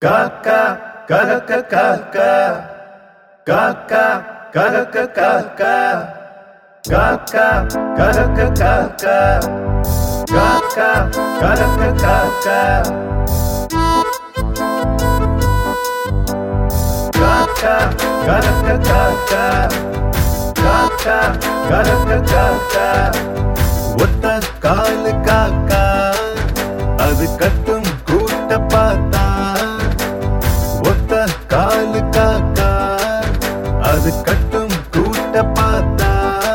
காக்கா ககக்க காக்கா காக்கா ககக்க காக்கா காக்கா ககக்க காக்கா காக்கா ககக்க காக்கா காக்கா ககக்க காக்கா காக்கா ககக்க காக்கா ஒத்த காலு காக்கா அது கட்டும் கூட்ட பார்த்தா ஒத்த காலு காக்கா அது கட்டும் கூட்ட பார்த்தா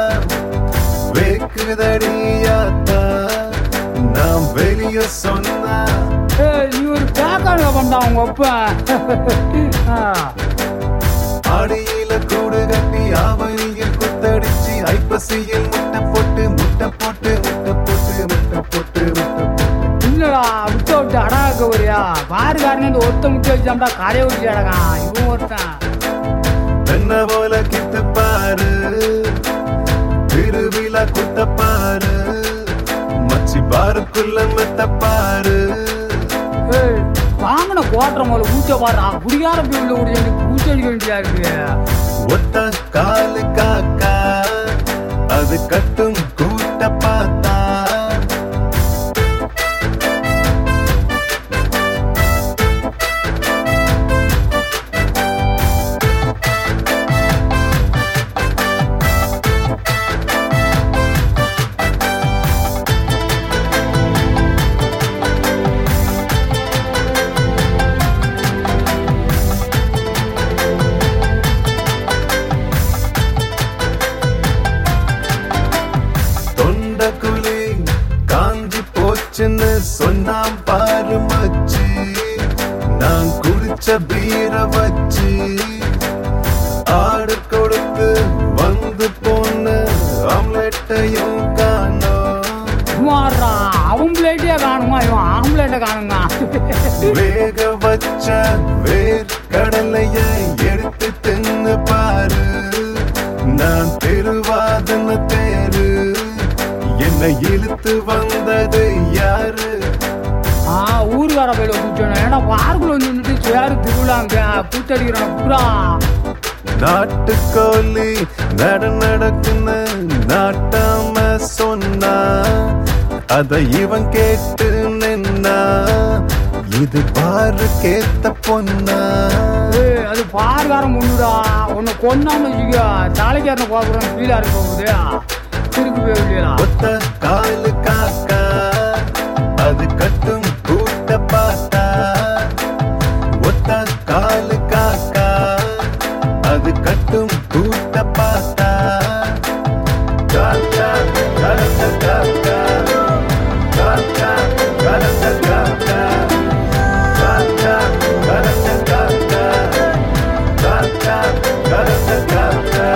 வேக்குதடியாத்தா நாம் வெளிய சொன்னா ஏய், நீ ஒரு பேக்கான பண்ணா உங்க அப்பா ஆடியில கூடு கட்டி ஆவணியில் குத்தடிச்சு ஐப்பசியில் முட்டை போட்டு முட்டை போட்டு முட்டை போட்டு முட்டை போட்டு முட்டை போட்டு இல்லடா விட்டு விட்டு அடகாக்க வரியா பாருக்காரனே இந்த ஒருத்த முட்டி வச்சாண்டா கரையை விட்டு அடகான் இவன் ஒருத்தன் தென்ன போல கித்து பாரு திருவிழா குத்த பாரு மச்சி பாருக்குள்ள மெத்த பாரு ஏய், வாங்கின கோட்டை முதல்ல ஊச்ச பாடுறா குடிகார பிள்ளை விட பூச்சி அடிக்க வேண்டியா இருக்கு ஒத்த காலு காக்கா அது கட்டும் கூட்ட பார்த்தா தொண்ட குழி காஞ்சி போச்சுன்னு சொன்னாம் பாரு மச்சி நான் குடிச்ச பீர வச்சு ஆடு கொடுத்து வந்து போன ஆம்லெட்டையும் காணோம் சுமாரா அவன் பிளேட்டே காணுமா இவன் ஆம்பளேட்டை காணுங்க வேக வச்ச வேர் கடலைய எடுத்து தின்னு பாரு நான் தெருவாதன தேரு என்னை இழுத்து வந்தது யாரு ஆ ஊருக்கார பையில கூச்சணும் ஏன்னா பார்க்குள்ள வந்து நின்றுட்டு சேரு திருவிழாங்க பூச்சடிக்கிறான் புறா நாட்டுக்கோழி நட நடக்குன்னு நாட்டாம சொன்னா அத இவன் கேட்டு நின்னா இது பாரு கேத்த பொன்னா ஏய், அது பார்க்காரன் முன்னுடா உன்னை கொன்னான்னு வச்சுக்கோ தலைக்காரனை பார்க்குறோம் ஃபீலாக இருக்க போகுது திருக்கு போய் இல்லையா ஒத்த காலு காக்கா அது கட்டும் கூட்ட பார்த்தா ஒத்த காலு காக்கா அது கட்டும் கூட்ட பார்த்தா காக்கா கரக்க காக்கா காக்கா கரக்க காக்கா காக்கா கரக்க காக்கா காக்கா கரக்க காக்கா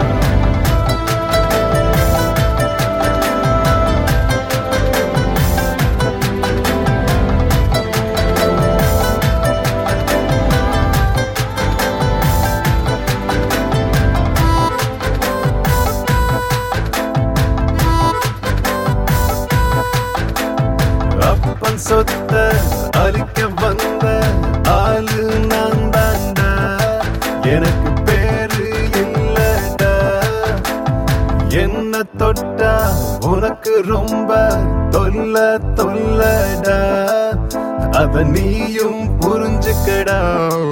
அப்பன் சொத்த அழிக்க வந்த ஆளு நான் தாண்டா எனக்கு பேரு இல்லடா என்ன தொட்டா உனக்கு ரொம்ப தொல்ல தொல்லடா அத நீயும் புரிஞ்சுக்கடா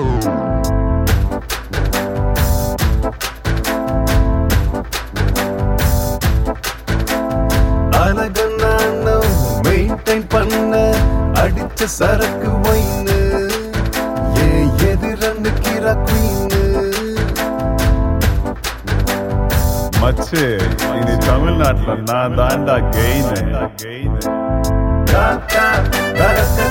அழக நானும் மெயின்டைன் பண்ண அடிச்ச சரக்கு வைன்னு ஏ எதிரன்னு கிரா குயின்னு மச்சு இனி தமிழ்நாட்டுல நான் தாண்டா கெயின் காக்கா கரக்க